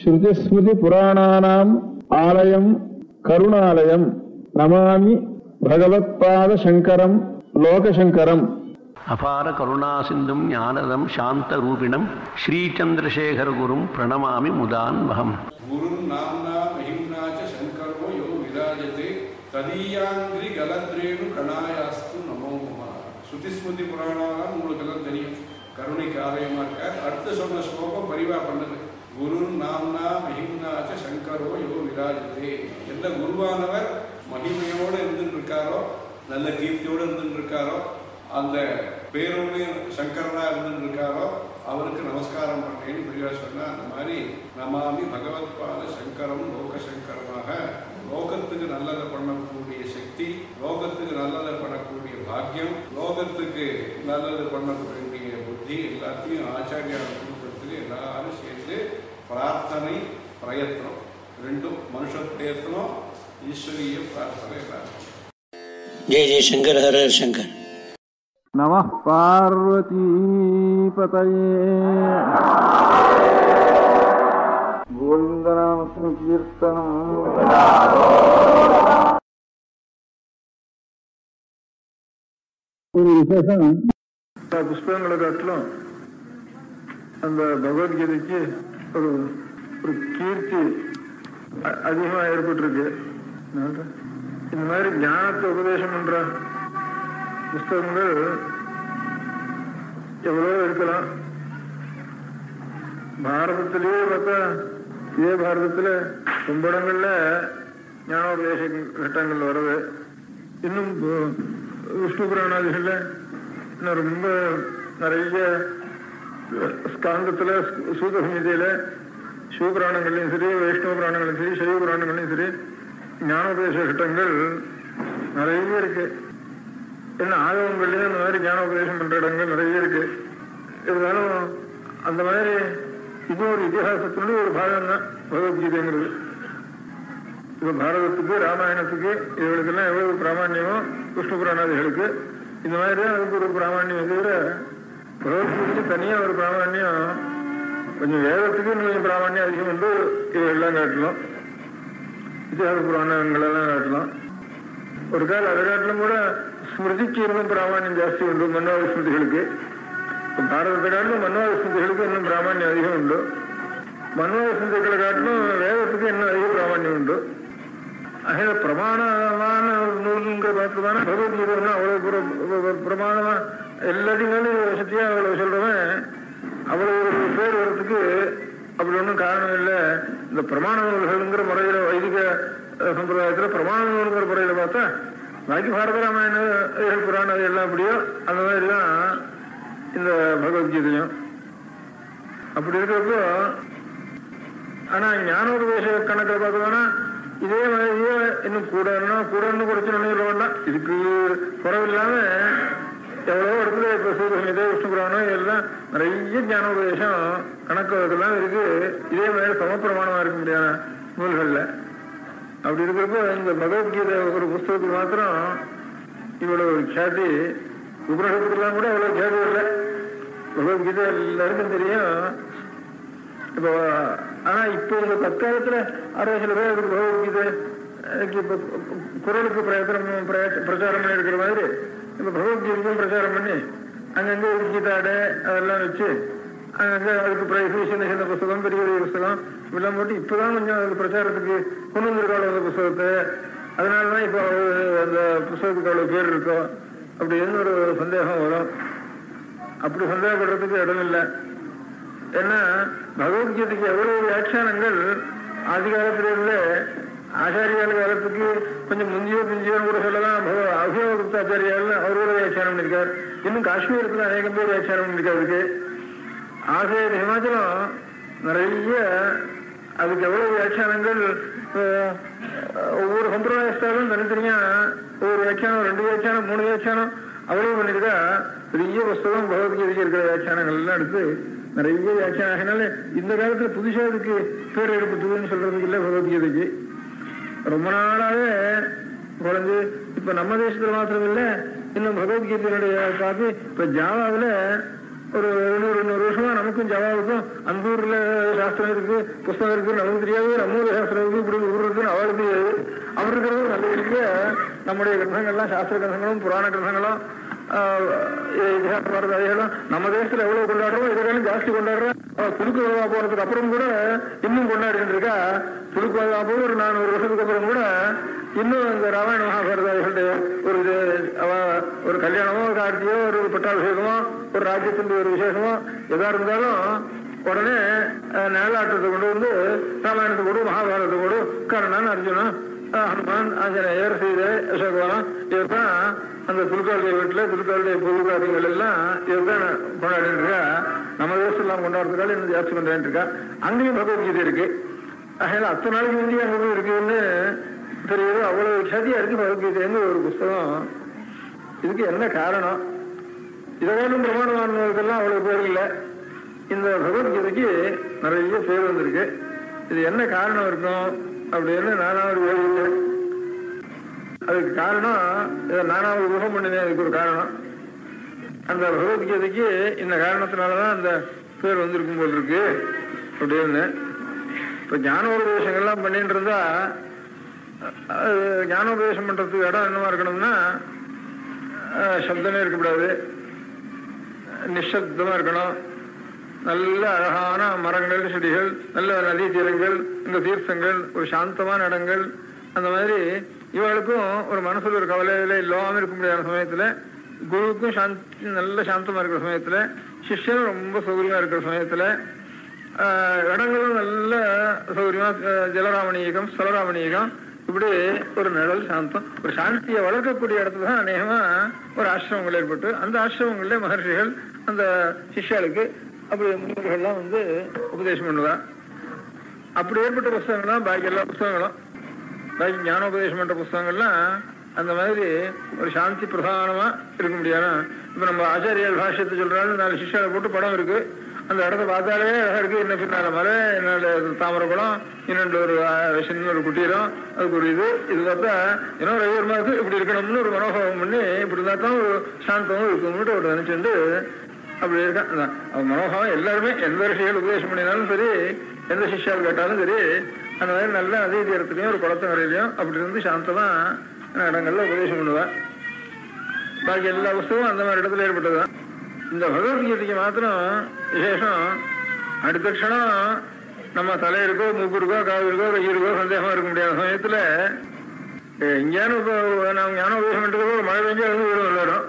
ஸ்ருதிஸ்மிருதி புராணானாம் ஆலயம் கருணாலயம் நமாமி பகவத்பாத சங்கரம் லோகசங்கரம் அபார கருணா சிந்தும் ஞானதம் சாந்த ரூபிணம் ஸ்ரீச்சந்திரசேகரகுரும் பிரணமாமி முதான்வகம் గురుం నామ్నా మహిమ్నా చ శంకరో యో విరాజతే ததீயாங்கிரி கலத்ரேனு கணாயாஸ்து நமோ மம ஸ்ருதிஸ்மிருதி புராணாலாம் உங்களுக்கு எல்லாம் தெரியும் கருணைக்கு ஆலயமா இருக்கார் அடுத்து சொன்ன ஸ்லோகம் பரிவா பண்ணுது குரு நாம்னா மகிம்னாச்ச சங்கரோ யோ விராஜதே எந்த குருவானவர் மகிமையோடு இருந்துட்டு இருக்காரோ நல்ல கீர்த்தியோடு இருந்துட்டு இருக்காரோ அந்த பேரோடு சங்கரனா இருந்துட்டு இருக்காரோ அவருக்கு நமஸ்காரம் பண்ணேன்னு பெரியவா சொன்னா அந்த மாதிரி நமாமி பகவத்பாத சங்கரம் லோக சங்கரமாக லோகத்துக்கு நல்லதை பண்ணக்கூடிய சக்தி லோகத்துக்கு நல்லதை பண்ணக்கூடிய பாக்கியம் லோகத்துக்கு நல்லது பண்ணக்கூடிய புத்தி எல்லாத்தையும் ஆச்சாரியார் கொடுக்கறதுக்கு எல்லாரும் சேர்ந்து பிரார்த்தனை பிரயத்னம் ரெண்டும் மனுஷ பிரயத்னம் ஈஸ்வரிய பிரார்த்தனை எல்லாரும் जय जय शंकर हर हर शंकर நம பார்வதீபதயே கோவிந்தநாம கீர்த்தனம் ஒரு விசேஷம் இந்த புஸ்தகங்களை காட்டிலும் அந்த பகவத்கீதைக்கு ஒரு ஒரு கீர்த்தி அ- அதிகமா ஏற்பட்டிருக்கு என்னது? இந்த மாதிரி ஞானத்தை உபதேசம் பண்ற புஸ்தகங்கள் எவ்வளோ இருக்கலாம் பாரதத்திலேயே பார்த்தா இதே பாரதத்துல ரொம்ப இடங்கள்ல ஞானோபதேச கட்டங்கள் வருது இன்னும் பு- விஷ்ணு புராணாதிகள்ல இன்னும் ரொம்ப நிறைய ஸ்காந்தத்துல சூத சங்கீதையில சிவபுராணங்கள்லையும் சரி வைஷ்ணவ புராணங்களையும் சரி சைவ புராணங்களையும் சரி ஞானோபதேச கட்டங்கள் நிறைய இருக்கு என்ன ஆகவங்கள்லயும் இந்த மாதிரி ஞானோபதேசம் பண்ற இடங்கள் நிறைய இருக்கு இருந்தாலும் அந்த மாதிரி இது ஒரு இதிகாசத்தினுடைய ஒரு பாகம் தான் பகவத்கீதைங்கிறது இப்ப பாரதத்துக்கு ராமாயணத்துக்கு இவளுக்கெல்லாம் எவ்வளவு பிராமணியமோ விஷ்ணு புராணாதிகளுக்கு இந்த மாதிரி தான் அதுக்கு ஒரு பிராமணியம் தவிர பகவத்கீதைக்கு தனியா ஒரு பிராமணியம் கொஞ்சம் வேதத்துக்கு இன்னும் கொஞ்சம் பிராமணியம் அதிகம் உண்டு இவையெல்லாம் காட்டலாம் இதிகாச புராணங்கள் எல்லாம் காட்டலாம் ஒரு கால அதை காட்டிலும் கூட ஸ்மிருதிக்கு இன்னும் பிராமணியம் ஜாஸ்தி உண்டு மன்னோத ஸ்மிருதிகளுக்கு இப்ப பாரதத்தை காட்டிலும் மன்னோத ஸ்மிருதிகளுக்கு இன்னும் பிராமணியம் அதிகம் உண்டு மன்னோத ஸ்மிருதிகளை காட்டிலும் வேதத்துக்கு இன்னும் அதிக பிராமணியம் உண்டு ஆக பிரமாணமான ஒரு நூலுங்கிற பார்த்துதானே பகவத்கீதை ஒன்றும் அவ்வளவு பிர- பிர- பிரமாணமா எல்லாத்தையும் மேலும் சத்தியா அவ்வளவு சொல்றவன் அவ்வளவு ஒரு பேர் வர்றதுக்கு அப்படி ஒன்றும் காரணம் இல்லை இந்த பிரமாண நூல்கள்ங்கிற முறையில வைதிக அஹ், சம்பிரதாயத்துல பிரமாண நூல்ங்கிற முறையில பார்த்தா பாக்கி பாரத ராமாயண ஏழு புராணம் அது எல்லாம் அப்படியோ அந்த மாதிரி தான் இந்த பகவத்கீதையும் அப்படி இருக்கிறப்போ ஆனா ஞானோபதேச கணக்கில் பார்த்தோம்னா இதே மாதிரியே இன்னும் கூடன்னா கூடன்னு குறைச்சு நினைவு வேண்டாம் இதுக்கு குறவில்லாம எவ்வளவோ இடத்துல இப்ப சூரியசமிதே விஷ்ணு புராணம் இதெல்லாம் நிறைய ஞானோபதேசம் கணக்கு இதெல்லாம் இருக்கு இதே மாதிரி சமப்பிரமாணமா இருக்க முடியாத நூல்கள்ல அப்படி இருக்கிறப்போ இந்த பகவத்கீதை ஒரு புஸ்தகத்துக்கு மாத்திரம் இவ்வளவு ஒரு ख्याति உபநிஷத்துக்கெல்லாம் கூட அவ்வளவு ख्याति இல்லை பகவத்கீதை எல்லாருக்கும் தெரியும் இப்போ ஆனா இப்போ இந்த தற்காலத்துல அறுபது சில பேர் அதுக்கு பகவத்கீதை அதுக்கு இப்ப குரலுக்கு பிரயத்தனம் பிரய- பிரச்சாரம் பண்ணி இருக்கிற மாதிரி இப்ப பகவத்கீதைக்கும் பிரச்சாரம் பண்ணி அங்கங்க ஒரு கீதாடை அதெல்லாம் வச்சு அங்கங்க அதுக்கு பிரைஸ் சின்ன சின்ன புஸ்தகம் பெரிய பெரிய புஸ்தகம் இப்படிலாம் போட்டு இப்பதான் கொஞ்சம் அதுக்கு பிரச்சாரத்துக்கு கொண்டு வந்திருக்காள் அந்த புஸ்தகத்தை அதனாலதான் இப்போ அந்த புஸ்தகத்துக்கு அவ்வளவு பேர் இருக்கும் அப்படின்னு ஒரு சந்தேகம் வரும் அப்படி சந்தேகப்படுறதுக்கு இடம் இல்லை ஏன்னா பகவத்கீதைக்கு எவ்வளவு வியாக்கியானங்கள் ஆதி காலத்துல இருந்து ஆச்சாரியால் காலத்துக்கு கொஞ்சம் முந்தியோ பிந்தியோ கூட சொல்லலாம் அபியோகுப்த ஆச்சாரியால் அவரோட வியாக்கியானம் பண்ணிருக்கார் இன்னும் காஷ்மீரத்துல அநேகம் பேர் வியாக்கியானம் பண்ணிருக்காருக்கு ஆசிரியர் ஹிமாச்சலம் நிறைய அதுக்கு எவ்வளவு வியாக்கியானங்கள் அஹ், ஒவ்வொரு சம்பிரதாயஸ்தாலும் தனித்தனியா ஒவ்வொரு வியாக்கியானம் ரெண்டு வியாக்கியானம் மூணு வியாக்கியானம் அவ்வளவு பண்ணிருக்கா பெரிய புஸ்தகம் பகவத்கீதைக்கு இருக்கிற வியாக்கியானங்கள் எல்லாம் எடுத்து நிறைய வியாக்கியானம் ஆகினால இந்த காலத்துல புதுசா இதுக்கு பேர் எடுப்பதுன்னு சொல்றதுக்கு இல்லை பகவத்கீதைக்கு ரொம்ப நாளாவே குறைஞ்சு இப்ப நம்ம தேசத்துல மாத்திரம் இல்ல இன்னும் பகவத்கீதையினுடைய காப்பி இப்ப ஜாவாவில் ஒரு நூறு நூறு வருஷமா நமக்கும் ஜவாவுக்கும் அந்த ஊர்ல சாஸ்திரம் இருக்கு புஸ்தகம் இருக்கு நமக்கு தெரியாது நம்ம ஊர்ல சாஸ்திரம் இருக்கு இப்படி ஊர் இருக்குன்னு அவளுக்கு தெரியாது அவர் இருக்கிறது நல்ல பெரிய நம்முடைய கிரந்தங்கள்லாம் சாஸ்திர கிரந்தங்களும் புராண கிரந்தங்களும் ஆஹ், இதிகாச வரதாதிகளும் நம்ம தேசத்துல எவ்வளவு கொண்டாடுறோம் இதெல்லாம் ஜாஸ்தி கொண்டாடுறோம் அவ துலுக்கு வரவா போறதுக்கு அப்புறம் கூட இன்னும் கொண்டாடிட்டு இருக்கா துலுக்கு வரவா போய் ஒரு நானூறு வருஷத்துக்கு அப்புறம் கூட இன்னும் இந்த ராமாயண மகாபாரதாதிகளுடைய ஒரு இது அவ ஒரு கல்யாணமோ ஒரு கார்த்தியோ ஒரு பட்டாபிஷேகமோ ஒரு ராஜ்யத்தின் ஒரு விசேஷமோ எதா இருந்தாலும் உடனே அஹ், நேலாட்டத்தை கொண்டு வந்து ராமாயணத்தை கொடு மகாபாரதத்தை கொடு கர்ணன் அர்ஜுனன் அஹ், ஹனுமான் ஆஞ்சநேயர் சீதை அசோகவனம் இதுதான் அந்த துலுக்காளுடைய வீட்டுல துலுக்காளுடைய பொது காரியங்கள் எல்லாம் இதுதான் கொண்டாடிட்டு இருக்கா நம்ம தேசம் எல்லாம் கொண்டாடுறதுக்காக இன்னும் ஜாஸ்தி கொண்டாடிட்டு இருக்கா அங்கேயும் பகவத்கீதை இருக்கு அதனால அத்தனை நாளைக்கு முந்தைய அங்க போய் இருக்குதுன்னு தெரியுது அவ்வளவு சதியா இருக்கு பகவத்கீதைன்னு ஒரு புஸ்தகம் இதுக்கு என்ன காரணம் இதெல்லாம் பிரமாணமானதுக்கெல்லாம் அவ்வளவு பேர் இல்லை இந்த பகவத்கீதைக்கு நிறைய பேர் வந்திருக்கு இது என்ன காரணம் இருக்கும் அப்படின்னு நானாவது யோசிச்சேன் அதுக்கு காரணம் இதை நானாவது யூகம் பண்ணினேன் அதுக்கு ஒரு காரணம் அந்த பகவத்கீதைக்கு இந்த காரணத்தினாலதான் அந்த பேர் வந்திருக்கும் போல் இருக்கு அப்படின்னு இப்ப ஞானோபதேசங்கள்லாம் பண்ணிட்டு இருந்தா அது ஞானோபதேசம் பண்றதுக்கு இடம் என்னவா இருக்கணும்னா அஹ், சப்தமே இருக்கக்கூடாது நிஷப்தமா இருக்கணும் நல்ல அழகான மரங்கள் செடிகள் நல்ல நதி தீரங்கள் இந்த தீர்த்தங்கள் ஒரு சாந்தமான இடங்கள் அந்த மாதிரி இவளுக்கும் ஒரு மனசுல ஒரு கவலையில இல்லாம இருக்க முடியாத சமயத்துல குருவுக்கும் சாந்தி நல்ல சாந்தமா இருக்கிற சமயத்துல சிஷ்யனும் ரொம்ப சௌகரியமா இருக்கிற சமயத்துல ஆஹ், இடங்களும் நல்ல சௌகரியமா ஆஹ், ஜலராமணீகம் ஸ்தலராமணீகம் இப்படி ஒரு நிழல் சாந்தம் ஒரு சாந்தியை வளர்க்கக்கூடிய இடத்துல தான் அநேகமா ஒரு ஆசிரமங்கள் ஏற்பட்டு அந்த ஆசிரமங்கள்ல மகர்ஷிகள் அந்த சிஷ்யாளுக்கு அப்படி முன்னோர்கள்லாம் வந்து உபதேசம் பண்ணுவா அப்படி ஏற்பட்ட புஸ்தகங்கள் தான் பாக்கி எல்லா புஸ்தகங்களும் பாக்கி ஞானோபதேசம் பண்ற புஸ்தகங்கள்லாம் அந்த மாதிரி ஒரு சாந்தி பிரதானமா இருக்க முடியாது இப்ப நம்ம ஆச்சாரியர் பாஷ்யத்தை சொல்றாரு நாலு சிஷ்யாவை போட்டு படம் இருக்கு அந்த இடத்த பார்த்தாலே அழகா இருக்கு என்ன பின்னால மலை என்ன தாமரை குளம் இன்னொன்று ஒரு அஹ், சின்ன ஒரு குட்டீரம் அதுக்கு ஒரு இது இது பார்த்தா இன்னும் ரவிவர்மா இருக்கு இப்படி இருக்கணும்னு ஒரு மனோபாவம் பண்ணி இப்படி இருந்தா தான் ஒரு சாந்தமும் இருக்கும்னு ஒரு நினைச்சுட்டு அப்படி இருக்கான் அதான். அவன் மனோபாவம் எல்லாருமே எந்த ரிஷிகள் உபதேசம் பண்ணினாலும் சரி எந்த சிஷ்யால் கேட்டாலும் சரி அந்த மாதிரி நல்ல நதி தீரத்துலையும் ஒரு குளத்து வரையிலையும் அப்படி இருந்து சாந்தமா இடங்கள்ல உபதேசம் பண்ணுவேன் பாக்கி எல்லா புஸ்தகமும் அந்த மாதிரி இடத்துல ஏற்பட்டதுதான் இந்த பகவத்கீதைக்கு மாத்திரம் விசேஷம் அடுத்த க்ஷணம் நம்ம தலை இருக்கோ மூக்கு இருக்கோ காது இருக்கோ கை இருக்கோ சந்தேகமா இருக்க முடியாத சமயத்துல அஹ், எங்கேயானு இப்போ நம்ம ஞான உபதேசம் பண்றதுக்கு ஒரு மழை பெஞ்சு இருந்து விடும் எல்லாரும்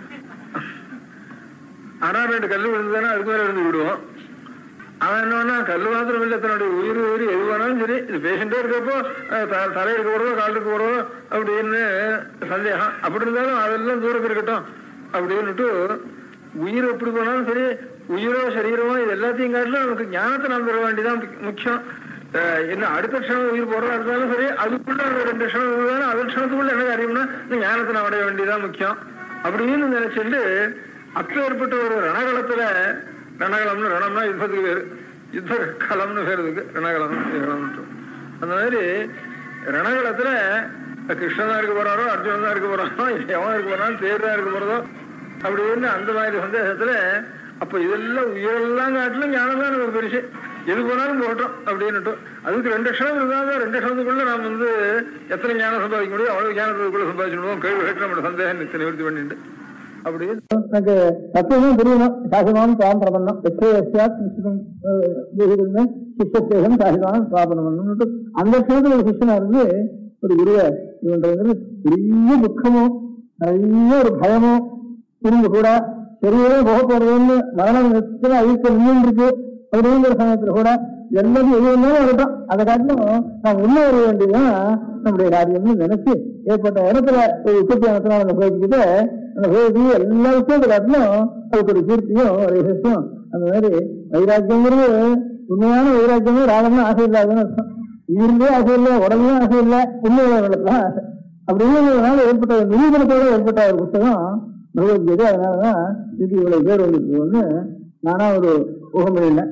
ஆனா ரெண்டு கல்லு விழுந்ததுன்னா அதுக்கு மேல இருந்து விடுவோம் அவன் என்னன்னா கல்லு மாத்திரம் இல்லை தன்னுடைய உயிர் உயிர் எது வேணாலும் சரி இது பேஷண்டே இருக்கப்போ அஹ், த- தலை இருக்க போறதோ கால் இருக்க போறதோ அப்படின்னு சந்தேகம் அப்படி இருந்தாலும் அதெல்லாம் தூரத்தில் இருக்கட்டும் அப்படின்னுட்டு உயிர் எப்படி போனாலும் சரி உயிரோ சரீரமோ இது எல்லாத்தையும் காட்டிலும் நமக்கு ஞானத்தை நாம் பெற வேண்டியதான் முக்கிய- முக்கியம் அஹ், என்ன அடுத்த க்ஷணம் உயிர் போறதா இருந்தாலும் சரி அதுக்குள்ள அந்த ரெண்டு க்ஷணம் இருந்தாலும் அது க்ஷணத்துக்குள்ள என்ன காரியம்னா இந்த ஞானத்தை நாம் அடைய வேண்டியதான் முக்கியம் அப்படின்னு நினைச்சுட்டு அப்ப ஏற்பட்ட ஒரு ரணகளத்துல ரணகளம்னு ரணம்னா யுத்தத்துக்கு பேரு யுத்த களம்னு பேர் இருக்கு ரணகளம் ரணம்னு அந்த மாதிரி ரணகளத்துல கிருஷ்ணன் தான் இருக்க போறாரோ அர்ஜுனன் தான் இருக்க போறாரோ எவன் இருக்க போறானோ தேர் தான் இருக்க போறதோ அப்படின்னு அந்த மாதிரி சந்தேகத்துல அப்ப இதெல்லாம் உயிரெல்லாம் காட்டிலும் ஞானம் தான் நமக்கு பெருசு எது போனாலும் போட்டோம் அப்படின்னுட்டு அதுக்கு ரெண்டு க்ஷணம் இருந்தாலும் ரெண்டு க்ஷணத்துக்குள்ள நாம் வந்து எத்தனை ஞானம் சம்பாதிக்க முடியும் அவ்வளவு ஞானத்துக்குள்ள சம்பாதிச்சுடுவோம் கேள்வி கேட்டு நம்ம சந்தேகம் நிச்சயம் நிவர்த்தி பண்ணிட்டு அப்படி எனக்கு தத்துவமும் புரியணும் சாசனம் தாம் பிரபந்தம் எஸ்யாத் நிச்சயம் சிஷ்யத்தேகம் சாசிதானம் ஸ்தாபனம் பண்ணணும்னு அந்த விஷயத்துல ஒரு சிஷ்யனா இருந்து ஒரு குருவை இவன்றது பெரிய துக்கமும் நிறைய ஒரு பயமும் இருந்து கூட சரியவே போக போறதுன்னு மரணம் நிச்சயம் அழிக்க நின்று இருக்கு அப்படிங்கிற சமயத்துல கூட எல்லாரும் எது வேணாலும் இருக்கட்டும் அதை காட்டிலும் நாம் உள்ள வர வேண்டியதுதான் நம்முடைய காரியம்னு நினைச்சு ஏற்பட்ட இடத்துல ஒரு உற்பத்தி நடத்தினா அந்த கோயிலுக்கிட்ட அந்த கோயிலுக்கு எல்லா விஷயத்தை காட்டிலும் அதுக்கு ஒரு கீர்த்தியும் ஒரு விசேஷம் அந்த மாதிரி வைராக்கியங்கிறது உண்மையான வைராக்கியமே ராகம்னு ஆசை இல்லாதுன்னு அர்த்தம் உயிரிலே ஆசை இல்லை உடம்புலையும் ஆசை இல்லை உண்மைகளுக்கு தான் ஆசை அப்படிங்கிறதுனால ஏற்பட்ட ஒரு நிரூபணத்தோட ஏற்பட்ட ஒரு புத்தகம் பகவத்கீதை அதனாலதான் இதுக்கு இவ்வளவு பேர் வந்துருக்குன்னு நானா ஒரு ஊகம் பண்ணியிருந்தேன்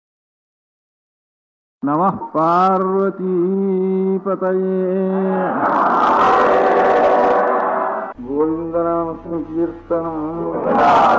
நம பார்வதி பதையே கோவிந்தநாம கீர்த்தனம்